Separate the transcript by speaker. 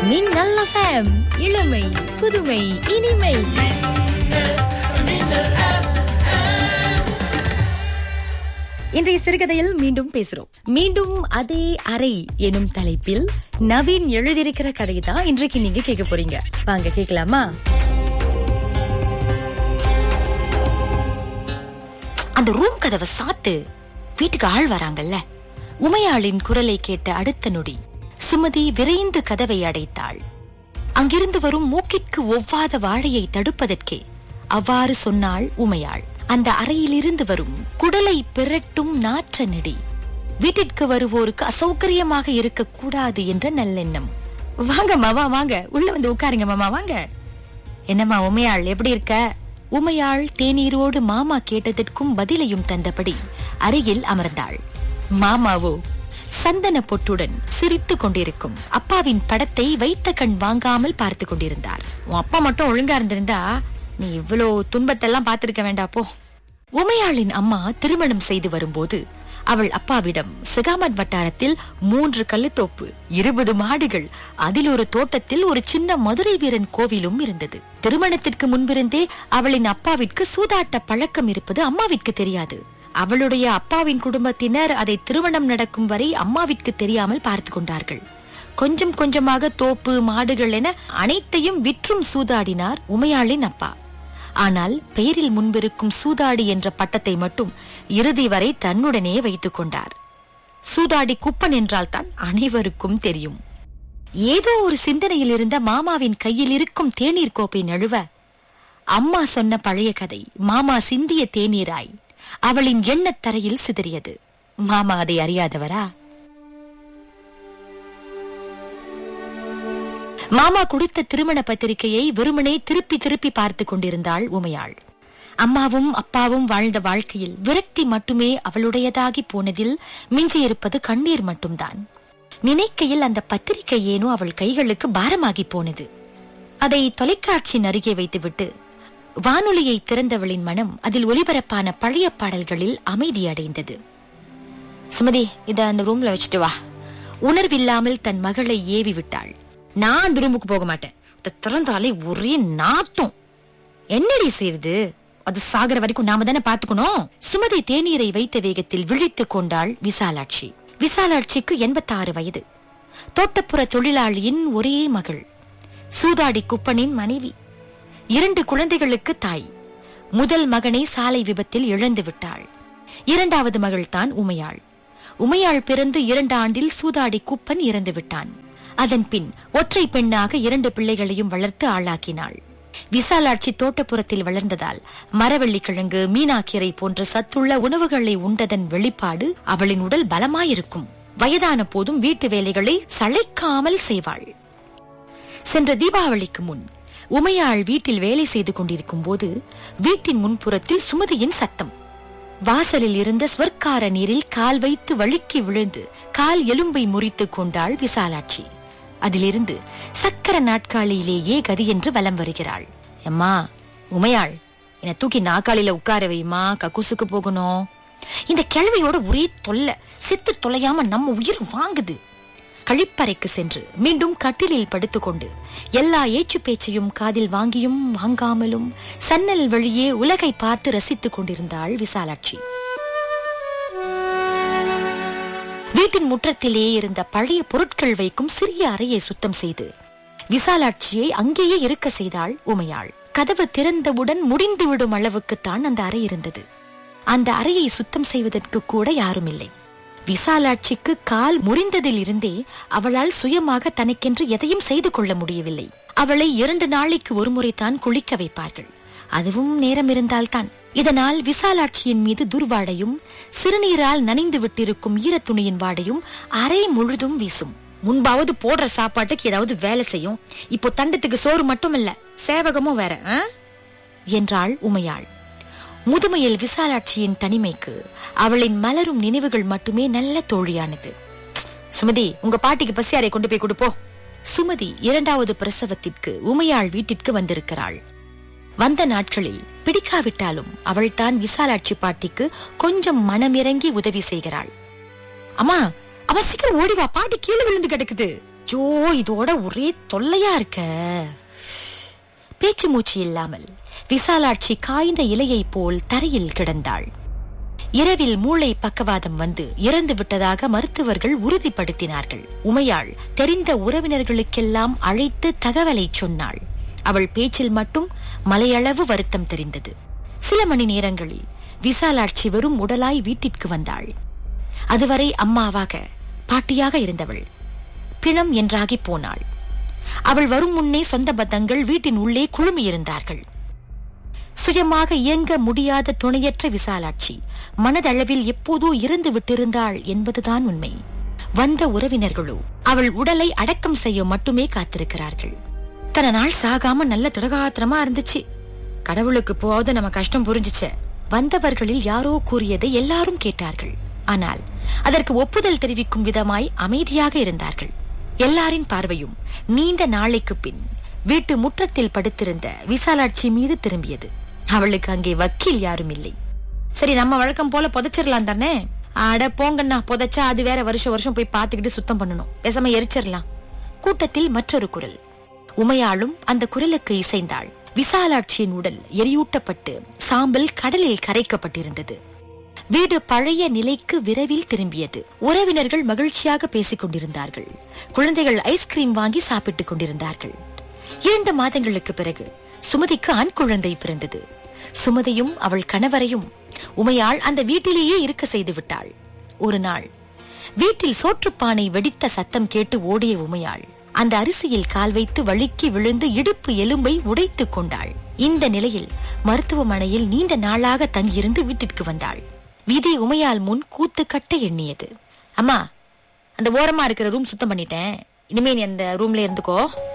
Speaker 1: மின்னல் FM இளமை புதுமை இனிமை இன்றைய சிறுகதையில் மீண்டும் பேசுறோம் மீண்டும் அதே அறை எனும் தலைப்பில் நவீன் எழுதியிருக்கிற கதை தான் இன்றைக்கு நீங்க கேட்க போறீங்க வாங்க கேட்கலாமா
Speaker 2: அந்த ரூம் கதவை சாத்து வீட்டுக்கு ஆள் வராங்கல்ல உமையாளின் குரலை கேட்ட அடுத்த நொடி சுமதி விரைந்து கதவை அடைத்தாள் அங்கிருந்து வரும் மூக்கிற்கு ஒவ்வாத வாழையை தடுப்பதற்கே அவ்வாறு சொன்னாள் உமையாள் அந்த அறையிலிருந்து வரும் குடலை பிரட்டும் நாற்ற நெடி வீட்டிற்கு வருவோருக்கு அசௌகரியமாக இருக்கக்கூடாது என்ற நல்லெண்ணம் வாங்க மாமா வாங்க உள்ள வந்து உட்காருங்க மாமா வாங்க என்னம்மா உமையாள் எப்படி இருக்க உமையாள் தேநீரோடு மாமா கேட்டதற்கும் பதிலையும் தந்தபடி அருகில் அமர்ந்தாள் மாமாவோ சந்தன பொட்டுடன் சிரித்துக் கொண்டிருக்கும் அப்பாவின் படத்தை வைத்த கண் வாங்காமல் பார்த்து கொண்டிருந்தார் உன் அப்பா மட்டும் ஒழுங்கா இருந்திருந்தா நீ இவ்வளோ துன்பத்தெல்லாம் பார்த்திருக்க வேண்டாப்போ உமையாளின் அம்மா திருமணம் செய்து வரும்போது அவள் அப்பாவிடம் சிகாமட் வட்டாரத்தில் மூன்று கல்லுத்தோப்பு இருபது மாடுகள் அதில் ஒரு தோட்டத்தில் ஒரு சின்ன மதுரை வீரன் கோவிலும் இருந்தது திருமணத்திற்கு முன்பிருந்தே அவளின் அப்பாவிற்கு சூதாட்ட பழக்கம் இருப்பது அம்மாவிற்கு தெரியாது அவளுடைய அப்பாவின் குடும்பத்தினர் அதை திருமணம் நடக்கும் வரை அம்மாவிற்கு தெரியாமல் பார்த்து கொண்டார்கள் கொஞ்சம் கொஞ்சமாக தோப்பு மாடுகள் என அனைத்தையும் விற்றும் சூதாடினார் உமையாளின் அப்பா ஆனால் பெயரில் முன்பிருக்கும் சூதாடி என்ற பட்டத்தை மட்டும் இறுதி வரை தன்னுடனே வைத்துக் கொண்டார் சூதாடி குப்பன் என்றால் தான் அனைவருக்கும் தெரியும் ஏதோ ஒரு சிந்தனையில் இருந்த மாமாவின் கையில் இருக்கும் தேநீர் கோப்பை நழுவ அம்மா சொன்ன பழைய கதை மாமா சிந்திய தேநீராய் அவளின் எண்ணத் தரையில் சிதறியது மாமா அதை அறியாதவரா மாமா குடித்த திருமண பத்திரிகையை வெறுமனே திருப்பி திருப்பி பார்த்து கொண்டிருந்தாள் உமையாள் அம்மாவும் அப்பாவும் வாழ்ந்த வாழ்க்கையில் விரக்தி மட்டுமே அவளுடையதாகி போனதில் மிஞ்சியிருப்பது கண்ணீர் மட்டும்தான் நினைக்கையில் அந்த பத்திரிகை ஏனோ அவள் கைகளுக்கு பாரமாகி போனது அதை தொலைக்காட்சியின் அருகே வைத்துவிட்டு வானொலியை திறந்தவளின் மனம் அதில் ஒலிபரப்பான பழைய பாடல்களில் அமைதியடைந்தது சுமதி இத அந்த ரூம்ல வச்சுட்டு வா உணர்வில்லாமல் தன் மகளை ஏவி விட்டாள் நான் அந்த ரூமுக்கு போக மாட்டேன் இத திறந்தாலே ஒரே நாட்டம் என்னடி செய்யுது அது சாகர வரைக்கும் நாம தானே பாத்துக்கணும் சுமதி தேநீரை வைத்த வேகத்தில் விழித்துக் கொண்டாள் விசாலாட்சி விசாலாட்சிக்கு எண்பத்தாறு வயது தோட்டப்புற தொழிலாளியின் ஒரே மகள் சூதாடி குப்பனின் மனைவி இரண்டு குழந்தைகளுக்கு தாய் முதல் மகனை சாலை விபத்தில் இழந்து விட்டாள் இரண்டாவது மகள்தான் உமையாள் உமையாள் பிறந்து இரண்டு ஆண்டில் சூதாடி குப்பன் இறந்து விட்டான் அதன் பின் ஒற்றை பெண்ணாக இரண்டு பிள்ளைகளையும் வளர்த்து ஆளாக்கினாள் விசாலாட்சி தோட்டப்புறத்தில் வளர்ந்ததால் மரவள்ளி கிழங்கு மீனாக்கீரை போன்ற சத்துள்ள உணவுகளை உண்டதன் வெளிப்பாடு அவளின் உடல் பலமாயிருக்கும் வயதான போதும் வீட்டு வேலைகளை சளைக்காமல் செய்வாள் சென்ற தீபாவளிக்கு முன் உமையாள் வீட்டில் வேலை செய்து கொண்டிருக்கும் போது வீட்டின் முன்புறத்தில் சுமதியின் சத்தம் வாசலில் இருந்த ஸ்வர்க்கார நீரில் கால் வைத்து வழுக்கி விழுந்து கால் எலும்பை முறித்துக் கொண்டாள் விசாலாட்சி அதிலிருந்து சக்கர நாட்காலியிலேயே கதி என்று வலம் வருகிறாள் எம்மா உமையாள் என்னை தூக்கி நாக்காளியில உட்கார வைமா கக்கூசுக்கு போகணும் இந்த கிழவியோட ஒரே தொல்லை செத்து தொலையாம நம்ம உயிர் வாங்குது கழிப்பறைக்கு சென்று மீண்டும் கட்டிலில் படுத்துக்கொண்டு எல்லா ஏச்சு பேச்சையும் காதில் வாங்கியும் வாங்காமலும் சன்னல் வழியே உலகை பார்த்து ரசித்துக் கொண்டிருந்தாள் விசாலாட்சி வீட்டின் முற்றத்திலே இருந்த பழைய பொருட்கள் வைக்கும் சிறிய அறையை சுத்தம் செய்து விசாலாட்சியை அங்கேயே இருக்க செய்தாள் உமையாள் கதவு திறந்தவுடன் முடிந்துவிடும் அளவுக்குத்தான் அந்த அறை இருந்தது அந்த அறையை சுத்தம் செய்வதற்கு கூட யாரும் இல்லை விசாலாட்சிக்கு கால் முறிந்ததில் இருந்தே அவளால் சுயமாக தனக்கென்று எதையும் செய்து கொள்ள முடியவில்லை அவளை இரண்டு நாளைக்கு ஒருமுறைதான் குளிக்க வைப்பார்கள் அதுவும் நேரம் இருந்தால்தான் இதனால் விசாலாட்சியின் மீது துர்வாடையும் சிறுநீரால் நனைந்து விட்டிருக்கும் ஈரத்துணியின் வாடையும் அறை முழுதும் வீசும் முன்பாவது போடுற சாப்பாட்டுக்கு ஏதாவது வேலை செய்யும் இப்போ தண்டத்துக்கு சோறு மட்டும் இல்ல சேவகமும் வேற ஆ? என்றாள் உமையாள் முதுமையில் விசாலாட்சியின் தனிமைக்கு அவளின் மலரும் நினைவுகள் மட்டுமே நல்ல தோழியானது சுமதி உங்க பாட்டிக்கு பசியாரை கொண்டு போய் கொடுப்போ சுமதி இரண்டாவது பிரசவத்திற்கு உமையாள் வீட்டிற்கு வந்திருக்கிறாள் வந்த நாட்களில் பிடிக்காவிட்டாலும் அவள்தான் விசாலாட்சி பாட்டிக்கு கொஞ்சம் மனமிறங்கி உதவி செய்கிறாள் அம்மா அவ சீக்கிரம் ஓடி வா பாட்டி கீழே விழுந்து கிடக்குது ஜோ இதோட ஒரே தொல்லையா இருக்க பேச்சு மூச்சு இல்லாமல் விசாலாட்சி காய்ந்த இலையைப் போல் தரையில் கிடந்தாள் இரவில் மூளை பக்கவாதம் வந்து இறந்து விட்டதாக மருத்துவர்கள் உறுதிப்படுத்தினார்கள் உமையாள் தெரிந்த உறவினர்களுக்கெல்லாம் அழைத்து தகவலை சொன்னாள் அவள் பேச்சில் மட்டும் மலையளவு வருத்தம் தெரிந்தது சில மணி நேரங்களில் விசாலாட்சி வெறும் உடலாய் வீட்டிற்கு வந்தாள் அதுவரை அம்மாவாக பாட்டியாக இருந்தவள் பிணம் என்றாகி போனாள் அவள் வரும் முன்னே சொந்த பந்தங்கள் வீட்டின் உள்ளே குழுமியிருந்தார்கள் சுயமாக இயங்க முடியாத துணையற்ற விசாலாட்சி மனதளவில் எப்போதோ இறந்து விட்டிருந்தாள் என்பதுதான் உண்மை வந்த உறவினர்களோ அவள் உடலை அடக்கம் செய்ய மட்டுமே காத்திருக்கிறார்கள் தன நாள் சாகாம நல்ல திரகாத்திரமா இருந்துச்சு கடவுளுக்கு போவது நம்ம கஷ்டம் புரிஞ்சுச்ச வந்தவர்களில் யாரோ கூறியதை எல்லாரும் கேட்டார்கள் ஆனால் அதற்கு ஒப்புதல் தெரிவிக்கும் விதமாய் அமைதியாக இருந்தார்கள் எல்லாரின் பார்வையும் நீண்ட நாளைக்கு பின் வீட்டு முற்றத்தில் படுத்திருந்த விசாலாட்சி மீது திரும்பியது அவளுக்கு அங்கே வக்கீல் யாரும் இல்லை சரி நம்ம வழக்கம் போல புதைச்சிடலாம் தானே அட போங்கண்ணா புதைச்சா அது வேற வருஷம் வருஷம் போய் பார்த்துக்கிட்டு சுத்தம் பண்ணணும் பேசாம எரிச்சிடலாம் கூட்டத்தில் மற்றொரு குரல் உமையாளும் அந்த குரலுக்கு இசைந்தாள் விசாலாட்சியின் உடல் எரியூட்டப்பட்டு சாம்பல் கடலில் கரைக்கப்பட்டிருந்தது வீடு பழைய நிலைக்கு விரைவில் திரும்பியது உறவினர்கள் மகிழ்ச்சியாக பேசிக் கொண்டிருந்தார்கள் குழந்தைகள் ஐஸ்கிரீம் வாங்கி சாப்பிட்டுக் கொண்டிருந்தார்கள் இரண்டு மாதங்களுக்கு பிறகு சுமதிக்கு ஆண் குழந்தை பிறந்தது சுமதியும் அவள் கணவரையும் உமையாள் அந்த வீட்டிலேயே இருக்க செய்து விட்டாள் ஒரு நாள் வீட்டில் சோற்றுப்பானை வெடித்த சத்தம் கேட்டு ஓடிய உமையாள் அந்த அரிசியில் கால் வைத்து வழுக்கி விழுந்து இடுப்பு எலும்பை உடைத்துக் கொண்டாள் இந்த நிலையில் மருத்துவமனையில் நீண்ட நாளாக தங்கியிருந்து வீட்டிற்கு வந்தாள் விதி உமையால் முன் கூத்து கட்ட எண்ணியது அம்மா அந்த ஓரமா இருக்கிற ரூம் சுத்தம் பண்ணிட்டேன் இனிமே நீ அந்த ரூம்ல இருந்துக்கோ